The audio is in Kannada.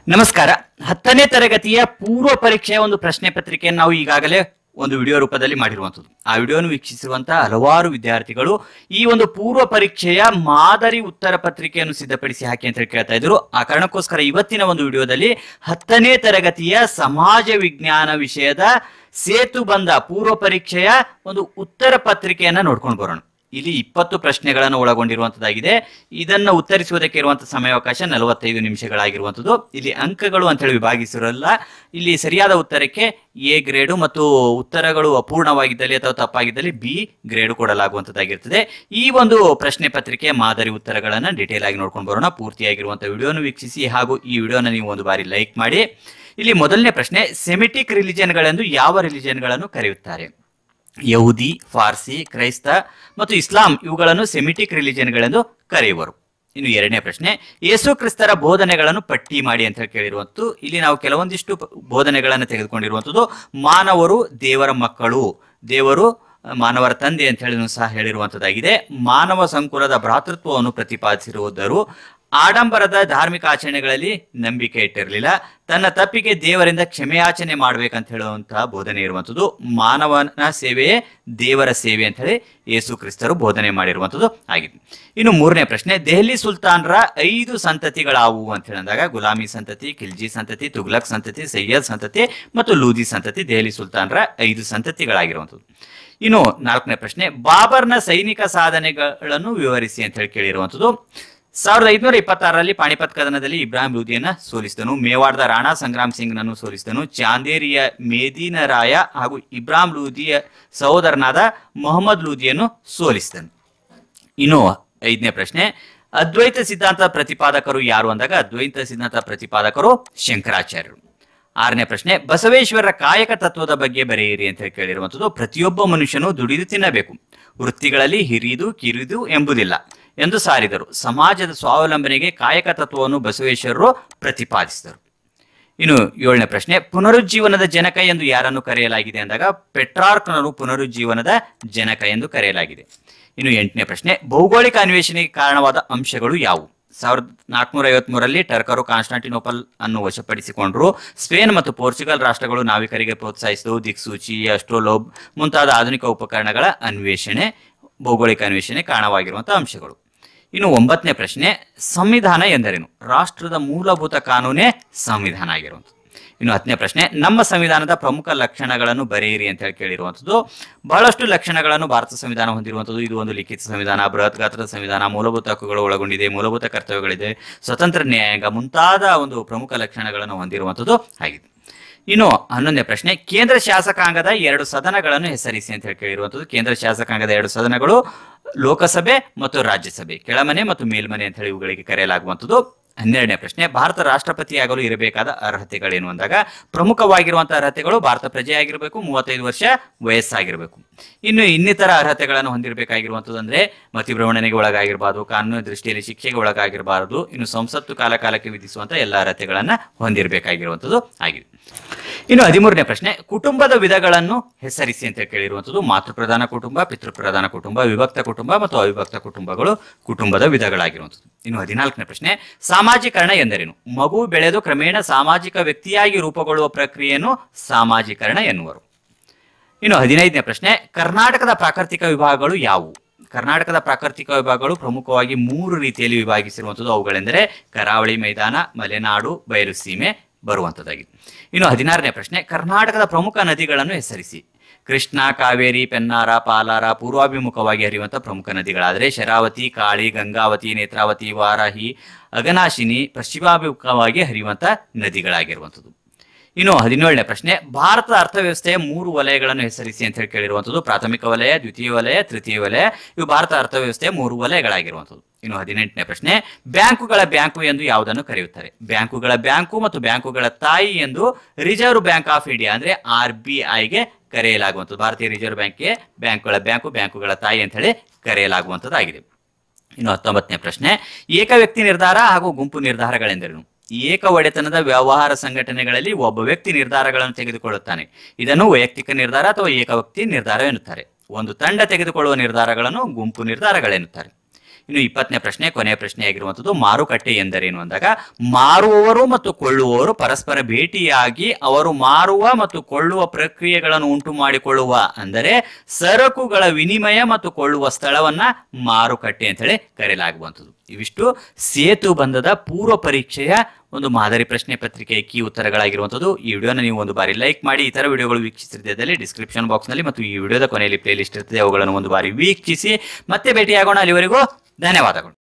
ನಮಸ್ಕಾರ ಹತ್ತನೇ ತರಗತಿಯ ಪೂರ್ವ ಪರೀಕ್ಷೆಯ ಒಂದು ಪ್ರಶ್ನೆ ಪತ್ರಿಕೆಯನ್ನು ನಾವು ಈಗಾಗಲೇ ಒಂದು ವಿಡಿಯೋ ರೂಪದಲ್ಲಿ ಮಾಡಿರುವಂಥದ್ದು ಆ ವಿಡಿಯೋನು ವೀಕ್ಷಿಸಿರುವಂತಹ ಹಲವಾರು ವಿದ್ಯಾರ್ಥಿಗಳು ಈ ಒಂದು ಪೂರ್ವ ಪರೀಕ್ಷೆಯ ಮಾದರಿ ಉತ್ತರ ಪತ್ರಿಕೆಯನ್ನು ಸಿದ್ಧಪಡಿಸಿ ಹಾಕಿ ಅಂತ ಹೇಳಿ ಕೇಳ್ತಾ ಇದ್ರು ಆ ಕಾರಣಕ್ಕೋಸ್ಕರ ಇವತ್ತಿನ ಒಂದು ವಿಡಿಯೋದಲ್ಲಿ ಹತ್ತನೇ ತರಗತಿಯ ಸಮಾಜ ವಿಜ್ಞಾನ ವಿಷಯದ ಸೇತು ಬಂದ ಪೂರ್ವ ಪರೀಕ್ಷೆಯ ಒಂದು ಉತ್ತರ ಪತ್ರಿಕೆಯನ್ನ ನೋಡ್ಕೊಂಡು ಬರೋಣ ಇಲ್ಲಿ ಇಪ್ಪತ್ತು ಪ್ರಶ್ನೆಗಳನ್ನು ಒಳಗೊಂಡಿರುವಂತದ್ದಾಗಿದೆ ಇದನ್ನ ಉತ್ತರಿಸುವುದಕ್ಕೆ ಇರುವಂತಹ ಸಮಯಾವಕಾಶ ನಲವತ್ತೈದು ನಿಮಿಷಗಳಾಗಿರುವಂತದ್ದು ಇಲ್ಲಿ ಅಂಕಗಳು ಅಂತ ಹೇಳಿ ವಿಭಾಗಿಸಿರಲ್ಲ ಇಲ್ಲಿ ಸರಿಯಾದ ಉತ್ತರಕ್ಕೆ ಎ ಗ್ರೇಡು ಮತ್ತು ಉತ್ತರಗಳು ಅಪೂರ್ಣವಾಗಿದ್ದಲ್ಲಿ ಅಥವಾ ತಪ್ಪಾಗಿದ್ದಲ್ಲಿ ಬಿ ಗ್ರೇಡು ಕೊಡಲಾಗುವಂತದ್ದಾಗಿರ್ತದೆ ಈ ಒಂದು ಪ್ರಶ್ನೆ ಪತ್ರಿಕೆಯ ಮಾದರಿ ಉತ್ತರಗಳನ್ನ ಡೀಟೇಲ್ ಆಗಿ ನೋಡ್ಕೊಂಡು ಬರೋಣ ಪೂರ್ತಿಯಾಗಿರುವಂತಹ ವಿಡಿಯೋನ ವೀಕ್ಷಿಸಿ ಹಾಗೂ ಈ ವಿಡಿಯೋನ ನೀವು ಒಂದು ಬಾರಿ ಲೈಕ್ ಮಾಡಿ ಇಲ್ಲಿ ಮೊದಲನೇ ಪ್ರಶ್ನೆ ಸೆಮಿಟಿಕ್ ರಿಲಿಜನ್ಗಳೆಂದು ಯಾವ ರಿಲಿಜನ್ಗಳನ್ನು ಕರೆಯುತ್ತಾರೆ ಯಹೂದಿ ಫಾರ್ಸಿ ಕ್ರೈಸ್ತ ಮತ್ತು ಇಸ್ಲಾಂ ಇವುಗಳನ್ನು ಸೆಮಿಟಿಕ್ ರಿಲಿಜನ್ಗಳೆಂದು ಕರೆಯುವರು ಇನ್ನು ಎರಡನೇ ಪ್ರಶ್ನೆ ಯೇಸು ಕ್ರಿಸ್ತರ ಬೋಧನೆಗಳನ್ನು ಪಟ್ಟಿ ಮಾಡಿ ಅಂತ ಹೇಳಿ ಕೇಳಿರುವಂಥದ್ದು ಇಲ್ಲಿ ನಾವು ಕೆಲವೊಂದಿಷ್ಟು ಪ- ಬೋಧನೆಗಳನ್ನು ತೆಗೆದುಕೊಂಡಿರುವಂಥದ್ದು ಮಾನವರು ದೇವರ ಮಕ್ಕಳು ದೇವರು ಅಹ್, ಮಾನವರ ತಂದೆ ಅಂತ ಹೇಳಿ ಸಹ ಹೇಳಿರುವಂಥದ್ದಾಗಿದೆ ಮಾನವ ಸಂಕುಲದ ಭ್ರಾತೃತ್ವವನ್ನು ಪ್ರತಿಪಾದಿಸಿರುವುದರು ಆಡಂಬರದ ಧಾರ್ಮಿಕ ಆಚರಣೆಗಳಲ್ಲಿ ನಂಬಿಕೆ ಇಟ್ಟಿರಲಿಲ್ಲ ತನ್ನ ತಪ್ಪಿಗೆ ದೇವರಿಂದ ಕ್ಷಮೆಯಾಚನೆ ಮಾಡ್ಬೇಕಂತ ಹೇಳುವಂತಹ ಬೋಧನೆ ಇರುವಂಥದ್ದು ಮಾನವನ ಸೇವೆಯೇ ದೇವರ ಸೇವೆ ಅಂತ ಹೇಳಿ ಯೇಸು ಕ್ರಿಸ್ತರು ಬೋಧನೆ ಮಾಡಿರುವಂಥದ್ದು ಆಗಿದೆ ಇನ್ನು ಮೂರನೇ ಪ್ರಶ್ನೆ ದೆಹಲಿ ಸುಲ್ತಾನ್ರ ಐದು ಸಂತತಿಗಳಾವುವು ಅಂತ ಹೇಳಿದಾಗ ಗುಲಾಮಿ ಸಂತತಿ ಖಿಲ್ಜಿ ಸಂತತಿ ತುಗ್ಲಕ್ ಸಂತತಿ ಸೈಯದ್ ಸಂತತಿ ಮತ್ತು ಲೂದಿ ಸಂತತಿ ದೆಹಲಿ ಸುಲ್ತಾನ್ರ ಐದು ಸಂತತಿಗಳಾಗಿರುವಂಥದ್ದು ಇನ್ನು ನಾಲ್ಕನೇ ಪ್ರಶ್ನೆ ಬಾಬರ್ನ ಸೈನಿಕ ಸಾಧನೆಗಳನ್ನು ವಿವರಿಸಿ ಅಂತ ಹೇಳಿ ಕೇಳಿರುವಂಥದ್ದು ಸಾವಿರದ ಐದುನೂರ ಇಪ್ಪತ್ತಾರರಲ್ಲಿ ಪಾಣಿಪತ್ ಕದನದಲ್ಲಿ ಇಬ್ರಾಹಿಂ ಲೂದಿಯನ್ನ ಸೋಲಿಸಿದನು ಮೇವಾಡದ ರಾಣಾ ಸಂಗ್ರಾಮ್ ಸಿಂಗ್ನನ್ನು ಸೋಲಿಸಿದನು ಚಾಂದೇರಿಯ ಮೇದಿನ ರಾಯ ಹಾಗೂ ಇಬ್ರಾಹಿಂ ಲೂದಿಯ ಸಹೋದರನಾದ ಮೊಹಮ್ಮದ್ ಲೂದಿಯನ್ನು ಸೋಲಿಸಿದನು ಇನ್ನು ಐದನೇ ಪ್ರಶ್ನೆ ಅದ್ವೈತ ಸಿದ್ಧಾಂತ ಪ್ರತಿಪಾದಕರು ಯಾರು ಅಂದಾಗ ಅದ್ವೈತ ಸಿದ್ಧಾಂತ ಪ್ರತಿಪಾದಕರು ಶಂಕರಾಚಾರ್ಯರು ಆರನೇ ಪ್ರಶ್ನೆ ಬಸವೇಶ್ವರರ ಕಾಯಕ ತತ್ವದ ಬಗ್ಗೆ ಬರೆಯಿರಿ ಅಂತ ಹೇಳಿ ಕೇಳಿರುವಂಥದ್ದು ಪ್ರತಿಯೊಬ್ಬ ಮನುಷ್ಯನು ದುಡಿದು ತಿನ್ನಬೇಕು ವೃತ್ತಿಗಳಲ್ಲಿ ಹಿರಿದು ಕಿರಿದು ಎಂಬುದಿಲ್ಲ ಎಂದು ಸಾರಿದರು ಸಮಾಜದ ಸ್ವಾವಲಂಬನೆಗೆ ಕಾಯಕ ತತ್ವವನ್ನು ಬಸವೇಶ್ವರರು ಪ್ರತಿಪಾದಿಸಿದರು ಇನ್ನು ಏಳನೇ ಪ್ರಶ್ನೆ ಪುನರುಜ್ಜೀವನದ ಜನಕ ಎಂದು ಯಾರನ್ನು ಕರೆಯಲಾಗಿದೆ ಅಂದಾಗ ಪೆಟ್ರಾರ್ಕ್ನನ್ನು ಪುನರುಜ್ಜೀವನದ ಜನಕ ಎಂದು ಕರೆಯಲಾಗಿದೆ ಇನ್ನು ಎಂಟನೇ ಪ್ರಶ್ನೆ ಭೌಗೋಳಿಕ ಅನ್ವೇಷಣೆಗೆ ಕಾರಣವಾದ ಅಂಶಗಳು ಯಾವುವು ಸಾವಿರದ ನಾಲ್ಕುನೂರ ಐವತ್ಮೂರರಲ್ಲಿ ಟರ್ಕರು ಕಾನ್ಸ್ಟಾಂಟಿನೋಪಲ್ ಅನ್ನು ವಶಪಡಿಸಿಕೊಂಡ್ರು ಸ್ಪೇನ್ ಮತ್ತು ಪೋರ್ಚುಗಲ್ ರಾಷ್ಟ್ರಗಳು ನಾವಿಕರಿಗೆ ಪ್ರೋತ್ಸಾಹಿಸಿದವು ದಿಕ್ಸೂಚಿ ಅಸ್ಟ್ರೋಲೋಬ್ ಮುಂತಾದ ಆಧುನಿಕ ಉಪಕರಣಗಳ ಅನ್ವೇಷಣೆ ಭೌಗೋಳಿಕ ಅನ್ವೇಷಣೆ ಕಾರಣವಾಗಿರುವಂತಹ ಅಂಶಗಳು ಇನ್ನು ಒಂಬತ್ತನೇ ಪ್ರಶ್ನೆ ಸಂವಿಧಾನ ಎಂದರೇನು ರಾಷ್ಟ್ರದ ಮೂಲಭೂತ ಕಾನೂನೇ ಸಂವಿಧಾನ ಆಗಿರುವಂಥದ್ದು ಇನ್ನು ಹತ್ತನೇ ಪ್ರಶ್ನೆ ನಮ್ಮ ಸಂವಿಧಾನದ ಪ್ರಮುಖ ಲಕ್ಷಣಗಳನ್ನು ಬರೆಯಿರಿ ಅಂತ ಹೇಳಿ ಕೇಳಿರುವಂಥದ್ದು ಬಹಳಷ್ಟು ಲಕ್ಷಣಗಳನ್ನು ಭಾರತ ಸಂವಿಧಾನ ಹೊಂದಿರುವಂಥದ್ದು ಇದು ಒಂದು ಲಿಖಿತ ಸಂವಿಧಾನ ಬೃಹತ್ ಗಾತ್ರದ ಸಂವಿಧಾನ ಮೂಲಭೂತ ಹಕ್ಕುಗಳು ಒಳಗೊಂಡಿದೆ ಮೂಲಭೂತ ಕರ್ತವ್ಯಗಳಿದೆ ಸ್ವತಂತ್ರ ನ್ಯಾಯಾಂಗ ಮುಂತಾದ ಒಂದು ಪ್ರಮುಖ ಲಕ್ಷಣಗಳನ್ನು ಹೊಂದಿರುವಂಥದ್ದು ಆಗಿದೆ ಇನ್ನು ಹನ್ನೊಂದನೇ ಪ್ರಶ್ನೆ ಕೇಂದ್ರ ಶಾಸಕಾಂಗದ ಎರಡು ಸದನಗಳನ್ನು ಹೆಸರಿಸಿ ಅಂತ ಹೇಳಿ ಕೇಳಿರುವಂಥದ್ದು ಕೇಂದ್ರ ಶಾಸಕಾಂಗದ ಎರಡು ಸದನಗಳು ಲೋಕಸಭೆ ಮತ್ತು ರಾಜ್ಯಸಭೆ ಕೆಳಮನೆ ಮತ್ತು ಮೇಲ್ಮನೆ ಅಂತ ಹೇಳಿ ಇವುಗಳಿಗೆ ಕರೆಯಲಾಗುವಂಥದ್ದು ಹನ್ನೆರಡನೇ ಪ್ರಶ್ನೆ ಭಾರತ ರಾಷ್ಟ್ರಪತಿಯಾಗಲು ಇರಬೇಕಾದ ಅರ್ಹತೆಗಳೇನು ಅಂದಾಗ ಪ್ರಮುಖವಾಗಿರುವಂತಹ ಅರ್ಹತೆಗಳು ಭಾರತ ಪ್ರಜೆಯಾಗಿರಬೇಕು ಮೂವತ್ತೈದು ವರ್ಷ ವಯಸ್ಸಾಗಿರಬೇಕು ಇನ್ನು ಇನ್ನಿತರ ಅರ್ಹತೆಗಳನ್ನು ಹೊಂದಿರಬೇಕಾಗಿರುವಂಥದ್ದು ಅಂದ್ರೆ ಮತಿಭ್ರಮಣನೆಗೆ ಒಳಗಾಗಿರಬಾರದು ಕಾನೂನು ದೃಷ್ಟಿಯಲ್ಲಿ ಶಿಕ್ಷೆಗೆ ಒಳಗಾಗಿರಬಾರದು ಇನ್ನು ಸಂಸತ್ತು ಕಾಲ ಕಾಲಕ್ಕೆ ವಿಧಿಸುವಂತಹ ಎಲ್ಲ ಅರ್ಹತೆಗಳನ್ನ ಹೊಂದಿರಬೇಕಾಗಿರುವಂಥದ್ದು ಆಗಿದೆ ಇನ್ನು ಹದಿಮೂರನೇ ಪ್ರಶ್ನೆ ಕುಟುಂಬದ ವಿಧಗಳನ್ನು ಹೆಸರಿಸಿ ಅಂತ ಕೇಳಿರುವಂಥದ್ದು ಮಾತೃಪ್ರಧಾನ ಕುಟುಂಬ ಪಿತೃಪ್ರಧಾನ ಕುಟುಂಬ ವಿಭಕ್ತ ಕುಟುಂಬ ಮತ್ತು ಅವಿಭಕ್ತ ಕುಟುಂಬಗಳು ಕುಟುಂಬದ ವಿಧಗಳಾಗಿರುವಂಥದ್ದು ಇನ್ನು ಹದಿನಾಲ್ಕನೇ ಪ್ರಶ್ನೆ ಸಾಮಾಜೀಕರಣ ಎಂದರೇನು ಮಗು ಬೆಳೆದು ಕ್ರಮೇಣ ಸಾಮಾಜಿಕ ವ್ಯಕ್ತಿಯಾಗಿ ರೂಪುಗೊಳ್ಳುವ ಪ್ರಕ್ರಿಯೆಯನ್ನು ಸಾಮಾಜೀಕರಣ ಎನ್ನುವರು ಇನ್ನು ಹದಿನೈದನೇ ಪ್ರಶ್ನೆ ಕರ್ನಾಟಕದ ಪ್ರಾಕೃತಿಕ ವಿಭಾಗಗಳು ಯಾವುವು ಕರ್ನಾಟಕದ ಪ್ರಾಕೃತಿಕ ವಿಭಾಗಗಳು ಪ್ರಮುಖವಾಗಿ ಮೂರು ರೀತಿಯಲ್ಲಿ ವಿಭಾಗಿಸಿರುವಂಥದ್ದು ಅವುಗಳೆಂದರೆ ಕರಾವಳಿ ಮೈದಾನ ಮಲೆನಾಡು ಬಯಲು ಸೀಮೆ ಬರುವಂಥದ್ದಾಗಿದೆ ಇನ್ನು ಹದಿನಾರನೇ ಪ್ರಶ್ನೆ ಕರ್ನಾಟಕದ ಪ್ರಮುಖ ನದಿಗಳನ್ನು ಹೆಸರಿಸಿ ಕೃಷ್ಣ ಕಾವೇರಿ ಪೆನ್ನಾರ ಪಾಲಾರ ಪೂರ್ವಾಭಿಮುಖವಾಗಿ ಹರಿಯುವಂತಹ ಪ್ರಮುಖ ನದಿಗಳಾದರೆ ಶರಾವತಿ ಕಾಳಿ ಗಂಗಾವತಿ ನೇತ್ರಾವತಿ ವಾರಾಹಿ ಅಗನಾಶಿನಿ ಪಶ್ಚಿಮಾಭಿಮುಖವಾಗಿ ಹರಿಯುವಂತಹ ನದಿಗಳಾಗಿರುವಂಥದ್ದು ಇನ್ನು ಹದಿನೇಳನೇ ಪ್ರಶ್ನೆ ಭಾರತದ ಅರ್ಥವ್ಯವಸ್ಥೆಯ ಮೂರು ವಲಯಗಳನ್ನು ಹೆಸರಿಸಿ ಅಂತ ಹೇಳಿ ಕೇಳಿರುವಂಥದ್ದು ಪ್ರಾಥಮಿಕ ವಲಯ ದ್ವಿತೀಯ ವಲಯ ತೃತೀಯ ವಲಯ ಇವು ಭಾರತ ಅರ್ಥವ್ಯವಸ್ಥೆಯ ಮೂರು ವಲಯಗಳಾಗಿರುವಂಥದ್ದು ಇನ್ನು ಹದಿನೆಂಟನೇ ಪ್ರಶ್ನೆ ಬ್ಯಾಂಕುಗಳ ಬ್ಯಾಂಕು ಎಂದು ಯಾವುದನ್ನು ಕರೆಯುತ್ತಾರೆ ಬ್ಯಾಂಕುಗಳ ಬ್ಯಾಂಕು ಮತ್ತು ಬ್ಯಾಂಕುಗಳ ತಾಯಿ ಎಂದು ರಿಸರ್ವ್ ಬ್ಯಾಂಕ್ ಆಫ್ ಇಂಡಿಯಾ ಅಂದ್ರೆ ಆರ್ ಬಿ ಐಗೆ ಕರೆಯಲಾಗುವಂಥದ್ದು ಭಾರತೀಯ ರಿಸರ್ವ್ ಬ್ಯಾಂಕ್ಗೆ ಬ್ಯಾಂಕುಗಳ ಬ್ಯಾಂಕು ಬ್ಯಾಂಕುಗಳ ತಾಯಿ ಅಂತ ಹೇಳಿ ಕರೆಯಲಾಗುವಂಥದ್ದಾಗಿದೆ ಇನ್ನು ಹತ್ತೊಂಬತ್ತನೇ ಪ್ರಶ್ನೆ ಏಕ ವ್ಯಕ್ತಿ ನಿರ್ಧಾರ ಹಾಗೂ ಗುಂಪು ನಿರ್ಧಾರಗಳೆಂದರೇನು ಏಕ ಒಡೆತನದ ವ್ಯವಹಾರ ಸಂಘಟನೆಗಳಲ್ಲಿ ಒಬ್ಬ ವ್ಯಕ್ತಿ ನಿರ್ಧಾರಗಳನ್ನು ತೆಗೆದುಕೊಳ್ಳುತ್ತಾನೆ ಇದನ್ನು ವೈಯಕ್ತಿಕ ನಿರ್ಧಾರ ಅಥವಾ ಏಕ ವ್ಯಕ್ತಿ ನಿರ್ಧಾರ ಎನ್ನುತ್ತಾರೆ ಒಂದು ತಂಡ ತೆಗೆದುಕೊಳ್ಳುವ ನಿರ್ಧಾರಗಳನ್ನು ಗುಂಪು ನಿರ್ಧಾರಗಳೆನ್ನುತ್ತಾರೆ ಇನ್ನು ಇಪ್ಪತ್ತನೇ ಪ್ರಶ್ನೆ ಕೊನೆಯ ಪ್ರಶ್ನೆ ಆಗಿರುವಂತದ್ದು ಮಾರುಕಟ್ಟೆ ಎಂದರೇನು ಅಂದಾಗ ಮಾರುವವರು ಮತ್ತು ಕೊಳ್ಳುವವರು ಪರಸ್ಪರ ಭೇಟಿಯಾಗಿ ಅವರು ಮಾರುವ ಮತ್ತು ಕೊಳ್ಳುವ ಪ್ರಕ್ರಿಯೆಗಳನ್ನು ಉಂಟು ಮಾಡಿಕೊಳ್ಳುವ ಅಂದರೆ ಸರಕುಗಳ ವಿನಿಮಯ ಮತ್ತು ಕೊಳ್ಳುವ ಸ್ಥಳವನ್ನ ಮಾರುಕಟ್ಟೆ ಅಂತ ಹೇಳಿ ಕರೆಯಲಾಗುವಂಥದ್ದು ಇವಿಷ್ಟು ಸೇತು ಬಂಧದ ಪೂರ್ವ ಪರೀಕ್ಷೆಯ ಒಂದು ಮಾದರಿ ಪ್ರಶ್ನೆ ಪತ್ರಿಕೆಯ ಕೀ ಉತ್ತರಗಳಾಗಿರುವಂಥದ್ದು ಈ ವಿಡಿಯೋನ ನೀವು ಒಂದು ಬಾರಿ ಲೈಕ್ ಮಾಡಿ ಇತರ ವಿಡಿಯೋಗಳು ವೀಕ್ಷಿಸಿದಲ್ಲಿ ಡಿಸ್ಕ್ರಿಪ್ಷನ್ ಬಾಕ್ಸ್ನಲ್ಲಿ ಮತ್ತು ಈ ವಿಡಿಯೋದ ಕೊನೆಯಲ್ಲಿ ಪ್ಲೇ ಲಿಸ್ಟ್ ಇರ್ತದೆ ಅವುಗಳನ್ನು ಒಂದು ಬಾರಿ ವೀಕ್ಷಿಸಿ ಮತ್ತೆ ಭೇಟಿಯಾಗೋಣ ಅಲ್ಲಿವರೆಗೂ ಧನ್ಯವಾದಗಳು